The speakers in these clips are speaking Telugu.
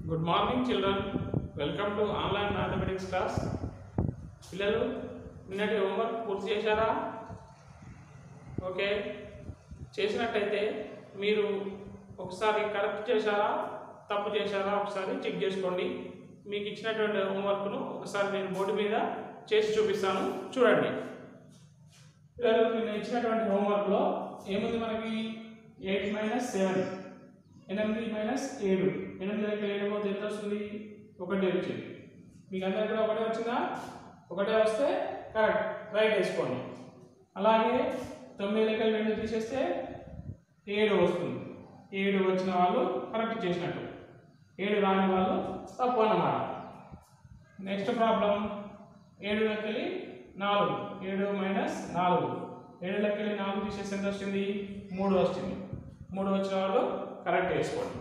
good morning children welcome to online mathematics class పిల్లలు నిన్నటి హోంవర్క్ పూర్తి చేశారా ఓకే చేసినట్టయితే మీరు ఒకసారి కరెక్ట్ చేశారా తప్పు చేశారా ఒకసారి చెక్ చేసుకోండి మీకు ఇచ్చినటువంటి హోంవర్క్ను ఒకసారి నేను బోర్డు మీద చేసి చూపిస్తాను చూడండి పిల్లలు నిన్న ఇచ్చినటువంటి హోంవర్క్లో ఏముంది మనకి ఎయిట్ మైనస్ సెవెన్ ఎనిమిది మైనస్ ఏడు ఎనిమిది దగ్గర ఏడు పోతే ఎంత వస్తుంది ఒకటి వచ్చింది మీకు అందరికి కూడా ఒకటే వచ్చిందా ఒకటే వస్తే కరెక్ట్ రైట్ వేసుకోండి అలాగే తొమ్మిది లెక్కలు రెండు తీసేస్తే ఏడు వస్తుంది ఏడు వచ్చిన వాళ్ళు కరెక్ట్ చేసినట్టు ఏడు రాని వాళ్ళు తప్పు అన్నమాట నెక్స్ట్ ప్రాబ్లం ఏడు లెక్కలి నాలుగు ఏడు మైనస్ నాలుగు ఏడు లెక్కలి నాలుగు తీసేస్తే ఎంత వచ్చింది మూడు వచ్చింది మూడు వచ్చిన వాళ్ళు కరెక్ట్ వేసుకోండి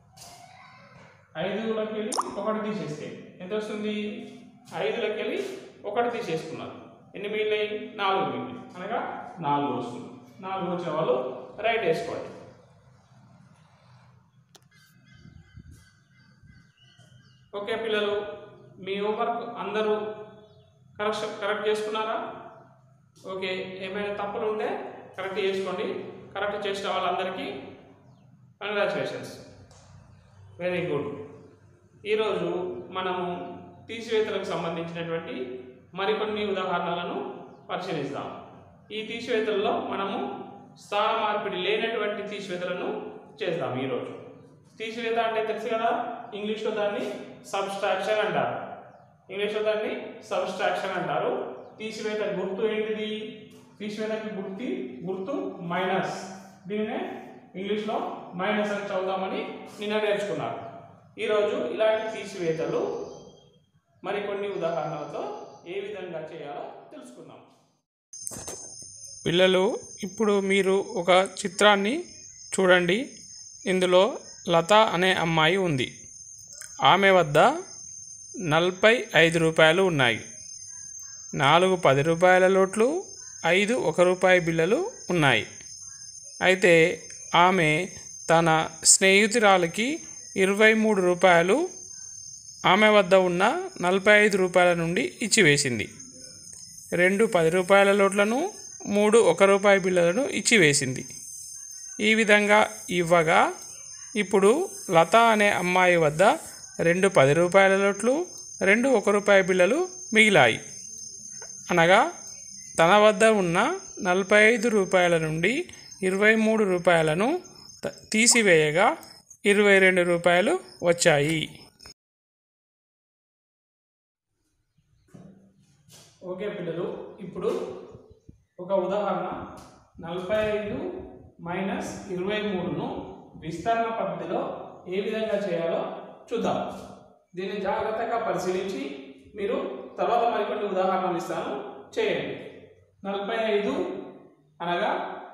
ఐదులోకి వెళ్ళి ఒకటి తీసేస్తే ఎంత వస్తుంది ఐదులోకి వెళ్ళి ఒకటి తీసేసుకున్నారు ఎన్ని మిగిలినాయి నాలుగు మిగిలినాయి అనగా నాలుగు వస్తుంది నాలుగు వచ్చిన వాళ్ళు రైట్ వేసుకోండి ఓకే పిల్లలు మీ హోంవర్క్ అందరూ కరెక్ట్ కరెక్ట్ చేసుకున్నారా ఓకే ఏమైనా తప్పులు ఉంటే కరెక్ట్ చేసుకోండి కరెక్ట్ చేసిన వాళ్ళందరికీ కంగ్రాచులేషన్స్ వెరీ గుడ్ ఈరోజు మనము తీసివేతలకు సంబంధించినటువంటి మరికొన్ని ఉదాహరణలను పరిశీలిస్తాం ఈ తీసివేతల్లో మనము స్థాన మార్పిడి లేనటువంటి తీసివేతలను చేద్దాం ఈరోజు తీసివేత అంటే తెలుసు కదా ఇంగ్లీష్లో దాన్ని సబ్స్ట్రాక్షన్ అంటారు ఇంగ్లీష్లో దాన్ని సబ్స్ట్రాక్షన్ అంటారు తీసివేత గుర్తు ఏంటిది తీసివేతకి గుర్తి గుర్తు మైనస్ దీన్నే ఇంగ్లీష్లో మైనస్ అని చదువుతామని నిన్న నేర్చుకున్నారు ఈరోజు ఇలాంటి తీసివేతలు మరికొన్ని ఉదాహరణలతో ఏ విధంగా చేయాలో తెలుసుకుందాం పిల్లలు ఇప్పుడు మీరు ఒక చిత్రాన్ని చూడండి ఇందులో లత అనే అమ్మాయి ఉంది ఆమె వద్ద నలభై ఐదు రూపాయలు ఉన్నాయి నాలుగు పది రూపాయల నోట్లు ఐదు ఒక రూపాయి బిళ్ళలు ఉన్నాయి అయితే ఆమె తన స్నేహితురాలికి ఇరవై మూడు రూపాయలు ఆమె వద్ద ఉన్న నలభై ఐదు రూపాయల నుండి ఇచ్చివేసింది రెండు పది రూపాయల నోట్లను మూడు ఒక రూపాయి బిళ్ళలను ఇచ్చివేసింది ఈ విధంగా ఇవ్వగా ఇప్పుడు లత అనే అమ్మాయి వద్ద రెండు పది రూపాయల నోట్లు రెండు ఒక రూపాయి బిళ్ళలు మిగిలాయి అనగా తన వద్ద ఉన్న నలభై ఐదు రూపాయల నుండి ఇరవై మూడు రూపాయలను త- తీసివేయగా ఇరవై రెండు రూపాయలు వచ్చాయి ఓకే పిల్లలు ఇప్పుడు ఒక ఉదాహరణ నలభై ఐదు మైనస్ ఇరవై మూడును విస్తరణ పద్ధతిలో ఏ విధంగా చేయాలో చూద్దాం దీన్ని జాగ్రత్తగా పరిశీలించి మీరు తర్వాత మరికొన్ని ఉదాహరణలు ఇస్తాను చేయండి నలభై ఐదు అనగా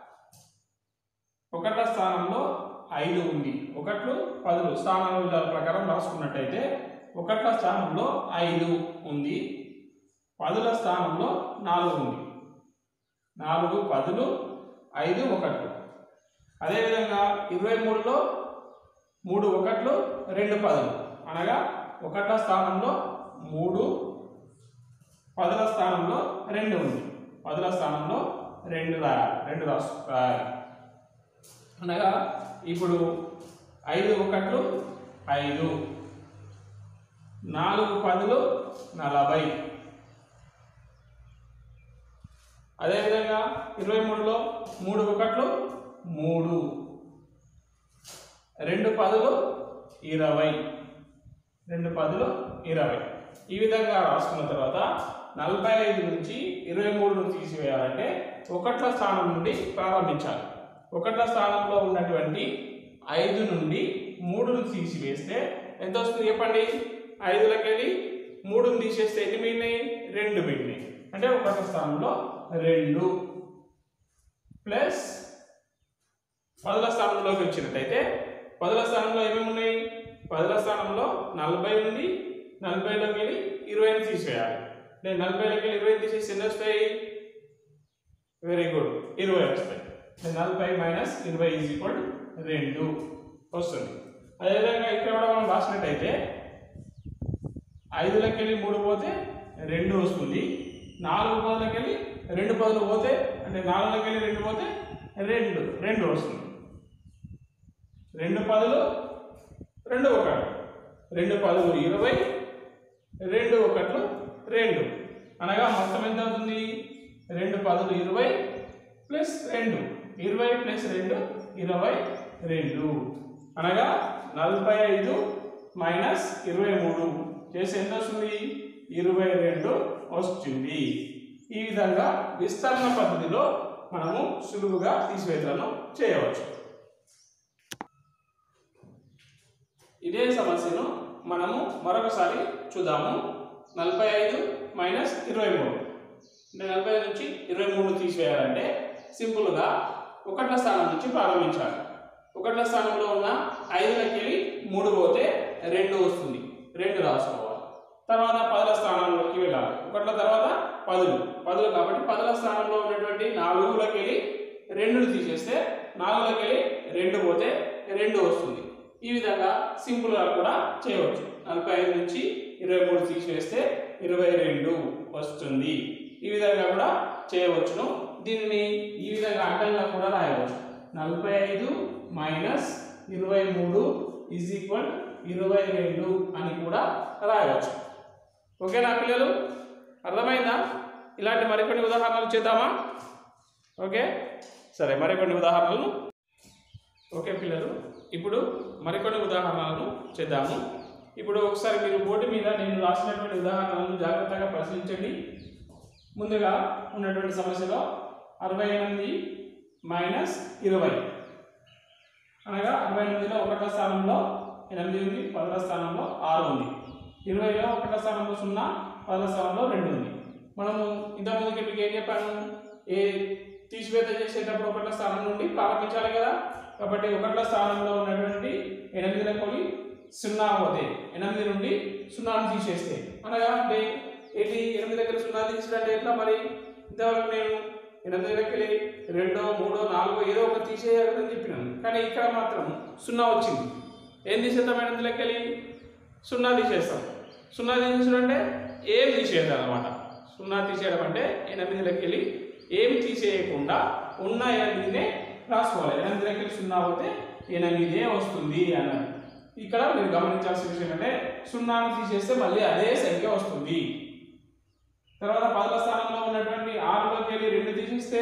ఒకట స్థానంలో ఐదు ఉంది ఒకట్లు పదులు స్థానాల విధాల ప్రకారం రాసుకున్నట్టయితే ఒకట్ల స్థానంలో ఐదు ఉంది పదుల స్థానంలో నాలుగు ఉంది నాలుగు పదులు ఐదు ఒకట్లు అదేవిధంగా ఇరవై మూడులో మూడు ఒకట్లు రెండు పదులు అనగా ఒకట్ల స్థానంలో మూడు పదుల స్థానంలో రెండు ఉంది పదుల స్థానంలో రెండు రాయాలి రెండు రాసు రాయాలి అనగా ఇప్పుడు ఐదు ఒకట్లు ఐదు నాలుగు పదులు నలభై అదేవిధంగా ఇరవై మూడులో మూడు ఒకట్లు మూడు రెండు పదులు ఇరవై రెండు పదులు ఇరవై ఈ విధంగా రాసుకున్న తర్వాత నలభై ఐదు నుంచి ఇరవై మూడును తీసివేయాలంటే ఒకట్ల స్థానం నుండి ప్రారంభించాలి ఒకట్ల స్థానంలో ఉన్నటువంటి ఐదు నుండి మూడును తీసివేస్తే ఎంత వస్తుంది చెప్పండి ఐదులకి వెళ్ళి మూడును తీసేస్తే ఎన్ని మిగిలినాయి రెండు మిగిలినాయి అంటే ఒకట్ల స్థానంలో రెండు ప్లస్ పదుల స్థానంలోకి వచ్చినట్టయితే పదుల స్థానంలో ఏమేమి ఉన్నాయి పదుల స్థానంలో నలభై ఉంది నలభైలోకి వెళ్ళి ఇరవైని తీసివేయాలి నేను నలభైలోకి వెళ్ళి ఇరవై తీసేసి ఎన్ని వస్తాయి వెరీ గుడ్ ఇరవై వస్తాయి నలభై మైనస్ ఇరవై ఈజ్ ఈక్వల్ రెండు వస్తుంది అదేవిధంగా ఇక్కడ కూడా మనం రాసినట్టయితే ఐదులకి వెళ్ళి మూడు పోతే రెండు వస్తుంది నాలుగు పదులకి వెళ్ళి రెండు పదులు పోతే అంటే నాలుగులకి వెళ్ళి రెండు పోతే రెండు రెండు వస్తుంది రెండు పదులు రెండు ఒకటి రెండు పదులు ఇరవై రెండు ఒకట్లు రెండు అనగా మొత్తం ఎంత అవుతుంది రెండు పదులు ఇరవై ప్లస్ రెండు ఇరవై ప్లస్ రెండు ఇరవై రెండు అనగా నలభై ఐదు మైనస్ ఇరవై మూడు చేసి ఎంత వస్తుంది ఇరవై రెండు వస్తుంది ఈ విధంగా విస్తరణ పద్ధతిలో మనము సులువుగా తీసివేతలను చేయవచ్చు ఇదే సమస్యను మనము మరొకసారి చూద్దాము నలభై ఐదు మైనస్ ఇరవై మూడు అంటే నలభై ఐదు నుంచి ఇరవై మూడు తీసివేయాలంటే సింపుల్గా ఒకట్ల స్థానం నుంచి ప్రారంభించాలి ఒకట్ల స్థానంలో ఉన్న ఐదులకి వెళ్ళి మూడు పోతే రెండు వస్తుంది రెండు రాసుకోవాలి తర్వాత పదుల స్థానంలోకి వెళ్ళాలి ఒకట్ల తర్వాత పదులు పదులు కాబట్టి పదుల స్థానంలో ఉన్నటువంటి నాలుగులకి వెళ్ళి రెండును తీసేస్తే నాలుగులకి వెళ్ళి రెండు పోతే రెండు వస్తుంది ఈ విధంగా సింపుల్గా కూడా చేయవచ్చు నలభై ఐదు నుంచి ఇరవై మూడు తీసివేస్తే ఇరవై రెండు వస్తుంది ఈ విధంగా కూడా చేయవచ్చును దీనిని ఈ విధంగా అడ్డంగా కూడా రాయవచ్చు నలభై ఐదు మైనస్ ఇరవై మూడు ఈజ్ ఈక్వల్ ఇరవై రెండు అని కూడా రాయవచ్చు ఓకేనా పిల్లలు అర్థమైందా ఇలాంటి మరికొన్ని ఉదాహరణలు చేద్దామా ఓకే సరే మరికొన్ని ఉదాహరణలు ఓకే పిల్లలు ఇప్పుడు మరికొన్ని ఉదాహరణలను చేద్దాము ఇప్పుడు ఒకసారి మీరు బోర్డు మీద నేను రాసినటువంటి ఉదాహరణలను జాగ్రత్తగా పరిశీలించండి ముందుగా ఉన్నటువంటి సమస్యలో అరవై ఎనిమిది మైనస్ ఇరవై అనగా అరవై ఎనిమిదిలో ఒకటో స్థానంలో ఎనిమిది ఉంది పదవ స్థానంలో ఆరు ఉంది ఇరవైలో ఒకటో స్థానంలో సున్నా పదవ స్థానంలో రెండు ఉంది మనము ఇంతకుముందుకి మీకు ఏం చెప్పాను ఏ తీసివేత చేసేటప్పుడు ఒకటో స్థానం నుండి ప్రారంభించాలి కదా కాబట్టి ఒకటో స్థానంలో ఉన్నటువంటి ఎనిమిదిల కొని సున్నా పోతే ఎనిమిది నుండి సున్నాను తీసేస్తే అనగా అంటే ఏంటి ఎనిమిది దగ్గర సున్నా తీసినట్టు ఎట్లా మరి ఇంతవరకు నేను ఎనిమిది దగ్గర రెండో మూడో నాలుగో ఏదో ఒకటి తీసేయాలని చెప్పినాను కానీ ఇక్కడ మాత్రం సున్నా వచ్చింది ఏం తీసేద్దాం ఎనిమిది లెక్కలి సున్నా తీసేస్తాం సున్నా తీసేయడం అంటే ఏం తీసేయడం అనమాట సున్నా తీసేయడం అంటే ఎనిమిది లెక్కలి ఏం తీసేయకుండా ఉన్న ఎనిమిదినే రాసుకోవాలి ఎనిమిది లెక్కలి సున్నా పోతే ఎనిమిదే వస్తుంది అన్నది ఇక్కడ మీరు గమనించాల్సిన విషయం అంటే సున్నాను తీసేస్తే మళ్ళీ అదే సంఖ్య వస్తుంది తర్వాత పదవ స్థానంలో ఉన్నటువంటి ఆరులోకి వెళ్ళి రెండు తీసేస్తే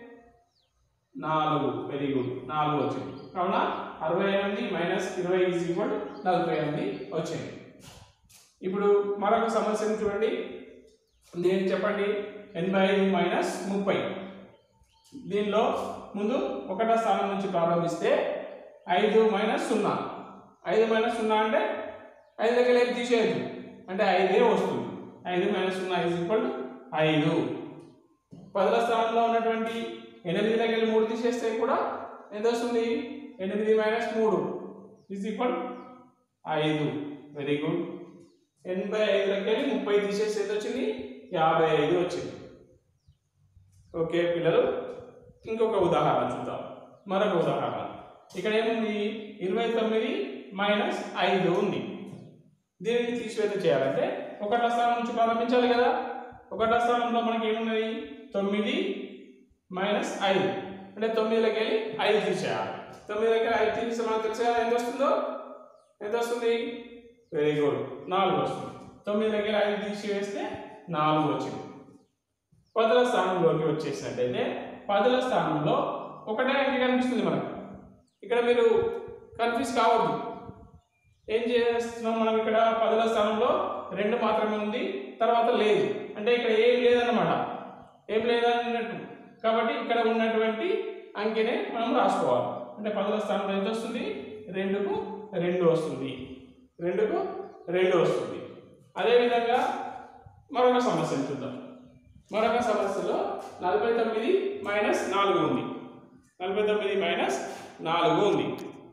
నాలుగు వెరీ గుడ్ నాలుగు వచ్చింది కావున అరవై ఎనిమిది మైనస్ ఇరవై ఈజ్ ఈక్వల్ నలభై ఎనిమిది వచ్చింది ఇప్పుడు మరొక సమస్యను చూడండి దీన్ని చెప్పండి ఎనభై ఐదు మైనస్ ముప్పై దీనిలో ముందు ఒకటో స్థానం నుంచి ప్రారంభిస్తే ఐదు మైనస్ సున్నా ఐదు మైనస్ సున్నా అంటే ఐదు దగ్గర ఏం తీసేయద్దు అంటే ఐదే వస్తుంది ఐదు మైనస్ సున్నా ఈజ్ ఈక్వల్ ఐదు పదవ స్థానంలో ఉన్నటువంటి ఎనిమిది దగ్గర మూడు తీసేస్తే కూడా ఎంత వస్తుంది ఎనిమిది మైనస్ మూడు ఈజ్ ఈక్వల్ ఐదు వెరీ గుడ్ ఎనభై ఐదు దగ్గర ముప్పై తీసేస్తే ఎంత వచ్చింది యాభై ఐదు వచ్చింది ఓకే పిల్లలు ఇంకొక ఉదాహరణ చూద్దాం మరొక ఉదాహరణ ఇక్కడ ఏముంది ఇరవై తొమ్మిది మైనస్ ఐదు ఉంది దీనిని తీసివేత చేయాలంటే ఒకటో స్థానం నుంచి ప్రారంభించాలి కదా ఒకటో స్థానంలో మనకి ఏమున్నది తొమ్మిది మైనస్ ఐదు అంటే తొమ్మిదిలోకి వెళ్ళి ఐదు తీసేయాలి తొమ్మిదిలోకి వెళ్ళి ఐదు తీసేస్తే మనకు తెలుసు కదా ఎంత వస్తుందో ఎంత వస్తుంది వెరీ గుడ్ నాలుగు వస్తుంది తొమ్మిదిలోకి వెళ్ళి ఐదు తీసివేస్తే నాలుగు వచ్చింది పదుల స్థానంలోకి వచ్చేసినట్టయితే పదుల స్థానంలో ఒకటే అంకె కనిపిస్తుంది మనకు ఇక్కడ మీరు కన్ఫ్యూజ్ కావద్దు ఏం చేస్తున్నాం మనం ఇక్కడ పదుల స్థానంలో రెండు మాత్రమే ఉంది తర్వాత లేదు అంటే ఇక్కడ ఏం లేదన్నమాట ఏం లేదన్నట్టు కాబట్టి ఇక్కడ ఉన్నటువంటి అంకెనే మనం రాసుకోవాలి అంటే పదుల స్థానంలో ఎంత వస్తుంది రెండుకు రెండు వస్తుంది రెండుకు రెండు వస్తుంది అదేవిధంగా మరొక సమస్యను చూద్దాం మరొక సమస్యలో నలభై తొమ్మిది మైనస్ నాలుగు ఉంది నలభై తొమ్మిది మైనస్ నాలుగు ఉంది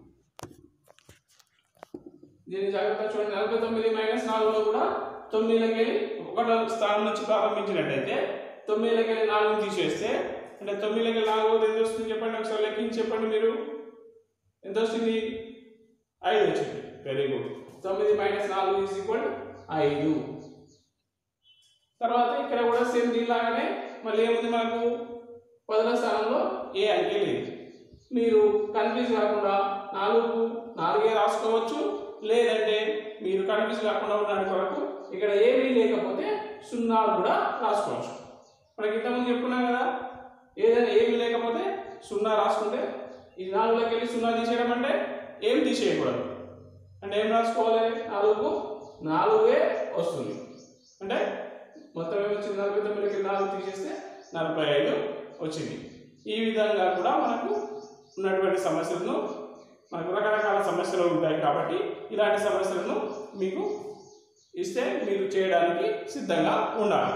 దీని జాగ్రత్త చూడండి నలభై తొమ్మిది మైనస్ నాలుగులో కూడా తొమ్మిదిలోకి వెళ్ళి ఒకటో స్థానం నుంచి ప్రారంభించినట్టయితే తొమ్మిదిలోకి వెళ్ళి నాలుగు తీసేస్తే అంటే తొమ్మిదిలోకి వెళ్ళి నాలుగు ఎంత వస్తుంది చెప్పండి ఒకసారి లెక్కించి చెప్పండి మీరు ఎంత వస్తుంది ఐదు వచ్చింది వెరీ గుడ్ తొమ్మిది మైనస్ నాలుగు ఈజ్ ఈక్వల్ ఐదు తర్వాత ఇక్కడ కూడా సేమ్ దీనిలాగానే మళ్ళీ ఏముంది మనకు పదుల స్థానంలో ఏ అంకె లేదు మీరు కన్ఫ్యూజ్ కాకుండా నాలుగు నాలుగే రాసుకోవచ్చు లేదంటే మీరు కన్ఫ్యూజ్ కాకుండా ఉండడానికి కొరకు ఇక్కడ ఏమీ లేకపోతే సున్నా కూడా రాసుకోవచ్చు మనకి ఇంతకుముందు చెప్పుకున్నాం కదా ఏదైనా ఏమీ లేకపోతే సున్నా రాసుకుంటే ఈ నాలుగులోకి వెళ్ళి సున్నా తీసేయడం అంటే ఏం తీసేయకూడదు అంటే ఏం రాసుకోవాలి నాలుగు నాలుగే వస్తుంది అంటే మొత్తం ఏమొచ్చింది నలభై తొమ్మిదికి నాలుగు తీసేస్తే నలభై ఐదు వచ్చింది ఈ విధంగా కూడా మనకు ఉన్నటువంటి సమస్యలను మనకు రకరకాల సమస్యలు ఉంటాయి కాబట్టి ఇలాంటి సమస్యలను మీకు ఇస్తే మీరు చేయడానికి సిద్ధంగా ఉండాలి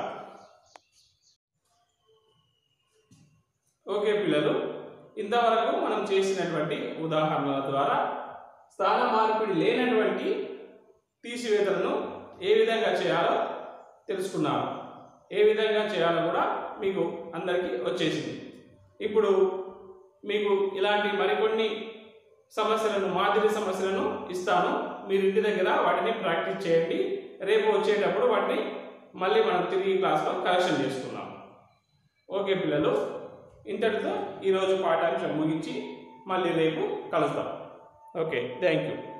ఓకే పిల్లలు ఇంతవరకు మనం చేసినటువంటి ఉదాహరణల ద్వారా స్థాన మార్పిడి లేనటువంటి తీసివేతలను ఏ విధంగా చేయాలో తెలుసుకున్నాము ఏ విధంగా చేయాలో కూడా మీకు అందరికీ వచ్చేసింది ఇప్పుడు మీకు ఇలాంటి మరికొన్ని సమస్యలను మాదిరి సమస్యలను ఇస్తాను మీరు ఇంటి దగ్గర వాటిని ప్రాక్టీస్ చేయండి రేపు వచ్చేటప్పుడు వాటిని మళ్ళీ మనం తిరిగి క్లాస్లో కరెక్షన్ చేసుకున్నాం ఓకే పిల్లలు ఇంతటితో ఈరోజు పాఠాంశం ముగించి మళ్ళీ రేపు కలుద్దాం ఓకే థ్యాంక్ యూ